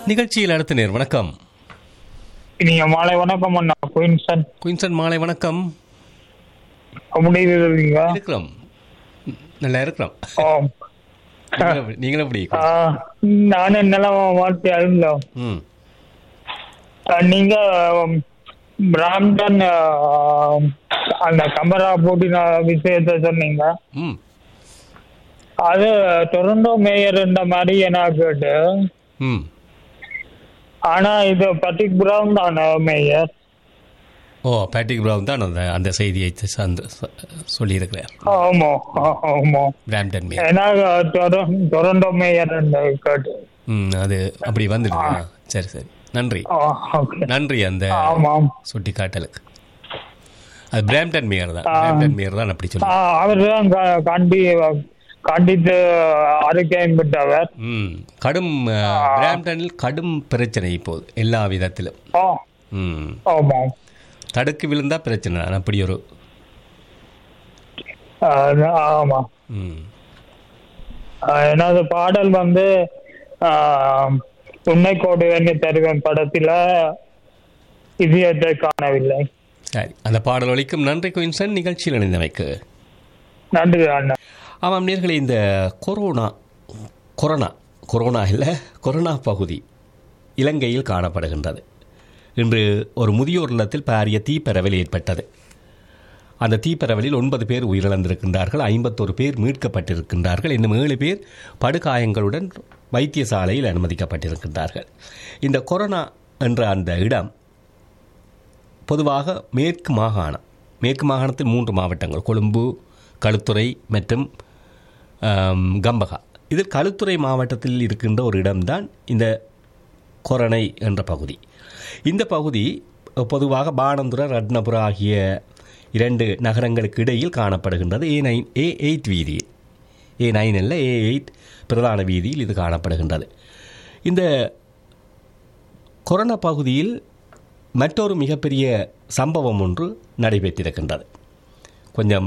நிகழ்ச்சியில் அடுத்த நேர் வணக்கம் நீங்க மாலை வணக்கம் அண்ணா குயின்சன் குயின்சன் மாலை வணக்கம் அப்படி இருக்கீங்க இருக்கிறோம் நல்லா இருக்கிறோம் ஆம். நீங்களும் எப்படி- நீங்களும் எப்படி ஆ, நான் என்னெல்லாம் மாற்றி அழுந்தோம் ம் நீங்க ம், பிராம்டன் ஆ, அந்த கமரா போட்டின விஷயத்த சொன்னீங்க ம் அது டொரண்டோ மேயர் இந்த மாதிரி எனக்கு கேட்டு ம் ஆனா இது பட்டிக் பிரவுன் தான் மேயர் ஓ பேட்டிக் ப்ரௌன் தான் அந்த அந்த செய்தியை சார்ந்து சொ- சொல்லியிருக்கிறார் ஆமா ஆ- ஆமா பிராம்டன் மேல் ஏன்னா டொர- டொரண்டோ மேயர் கேட்டு ம் அது அப்படி வந்துடுதா சரி சரி நன்றி ஆ, ஓகே நன்றி அந்த ஆமாம் சுட்டி காட்டலுக்கு அது பிராம்டன் மேயர் தான் பிராம்டன் மேயர் தான் அப்படி சொல்லி அவர் தான் கண்டி கண்டித்து அறிக்கையும் விட்டவர் ம் கடும் அஹ், பிராம்டனில் கடும் பிரச்சனை இப்போது எல்லா விதத்திலும் ஆ, ம் ஆமாம் தடுக்கு விழுந்தா பிரச்சனை தான். அப்படி ஒரு ஆ, ஆமா ம் ஆ, எனது பாடல் வந்து ஆ, உன்னை கோடு வேண்டி தருவேன் படத்துல இதயத்தை காணவில்லை சரி அந்த பாடல் ஒலிக்கும் நன்றி குயின்சன் நிகழ்ச்சியில் இணைந்தமைக்கு நன்றி அண்ணா ஆமாம் நேர்களே இந்த கொரோனா கொரோனா கொரோனா இல்லை கொரோனா பகுதி இலங்கையில் காணப்படுகின்றது இன்று ஒரு முதியோர் இல்லத்தில் பாரிய தீப்பரவல் ஏற்பட்டது அந்த தீப்பரவலில் ஒன்பது பேர் உயிரிழந்திருக்கின்றார்கள் ஐம்பத்தொரு பேர் மீட்கப்பட்டிருக்கின்றார்கள் இன்னும் ஏழு பேர் படுகாயங்களுடன் வைத்தியசாலையில் அனுமதிக்கப்பட்டிருக்கின்றார்கள் இந்த கொரோனா என்ற அந்த இடம் பொதுவாக மேற்கு மாகாணம் மேற்கு மாகாணத்தில் மூன்று மாவட்டங்கள் கொழும்பு களுத்துறை மற்றும் ஆம், கம்பகா இதில் களுத்துறை மாவட்டத்தில் இருக்கின்ற ஒரு இடம்தான் இந்த கொரணை என்ற பகுதி இந்த பகுதி பொதுவாக பானந்துர ரத்னபுர ஆகிய இரண்டு நகரங்களுக்கு இடையில் காணப்படுகின்றது ஏ நைன் ஏ எயிட் வீதியில் ஏ நைன் அல்ல ஏ எயிட் பிரதான வீதியில் இது காணப்படுகின்றது இந்த கொரோனா பகுதியில் மற்றொரு மிகப்பெரிய சம்பவம் ஒன்று நடைபெற்றிருக்கின்றது கொஞ்சம்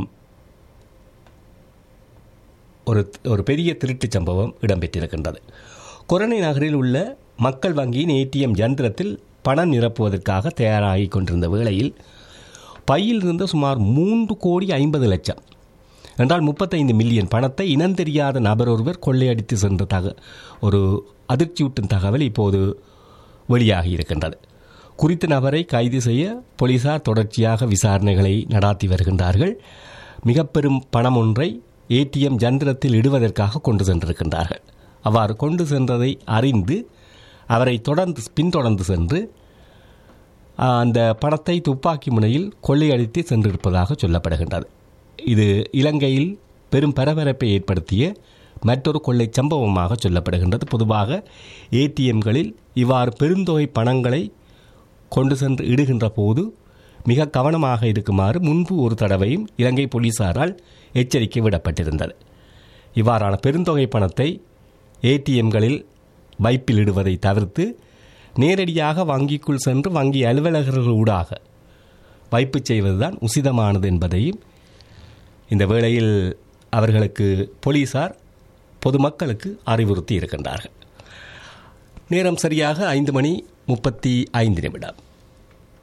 ஒரு ஒரு பெரிய திருட்டுச் சம்பவம் இடம்பெற்றிருக்கின்றது கொரணை நகரில் உள்ள மக்கள் வங்கியின் ஏடிஎம் யந்திரத்தில் பணம் நிரப்புவதற்காக தயாராகி கொண்டிருந்த வேளையில் பையில் இருந்த சுமார் மூன்று கோடி ஐம்பது லட்சம் என்றால் முப்பத்தைந்து மில்லியன் பணத்தை இனந்தெரியாத நபர் ஒருவர் கொள்ளையடித்து சென்ற தக ஒரு அதிர்ச்சியூட்டும் தகவல் இப்போது வெளியாகி இருக்கின்றது குறித்த நபரை கைது செய்ய போலீசார் தொடர்ச்சியாக விசாரணைகளை நடாத்தி வருகின்றார்கள் மிக பெரும் பணம் ஒன்றை ஏடிஎம் யந்திரத்தில் இடுவதற்காக கொண்டு சென்றிருக்கின்றார்கள் அவ்வாறு கொண்டு சென்றதை அறிந்து அவரை தொடர்ந்து பின்தொடர்ந்து சென்று ஆ, அந்த பணத்தை துப்பாக்கி முனையில் கொள்ளையடித்து சென்றிருப்பதாக சொல்லப்படுகின்றது இது இலங்கையில் பெரும் பரபரப்பை ஏற்படுத்திய மற்றொரு கொள்ளை சம்பவமாக சொல்லப்படுகின்றது பொதுவாக ஏடிஎம்களில் இவ்வாறு பெருந்தொகை பணங்களை கொண்டு சென்று இடுகின்ற போது மிக கவனமாக இருக்குமாறு முன்பு ஒரு தடவையும் இலங்கை போலீசாரால் எச்சரிக்கை விடப்பட்டிருந்தது இவ்வாறான பெருந்தொகை பணத்தை ஏடிஎம்களில் வைப்பில் இடுவதை தவிர்த்து நேரடியாக வங்கிக்குள் சென்று வங்கி அலுவலகர்கள் ஊடாக வைப்பு செய்வதுதான் உசிதமானது என்பதையும் இந்த வேளையில் அவர்களுக்கு போலீசார் பொதுமக்களுக்கு அறிவுறுத்தி இருக்கின்றார்கள் நேரம் சரியாக ஐந்து மணி முப்பத்தி ஐந்து நிமிடம்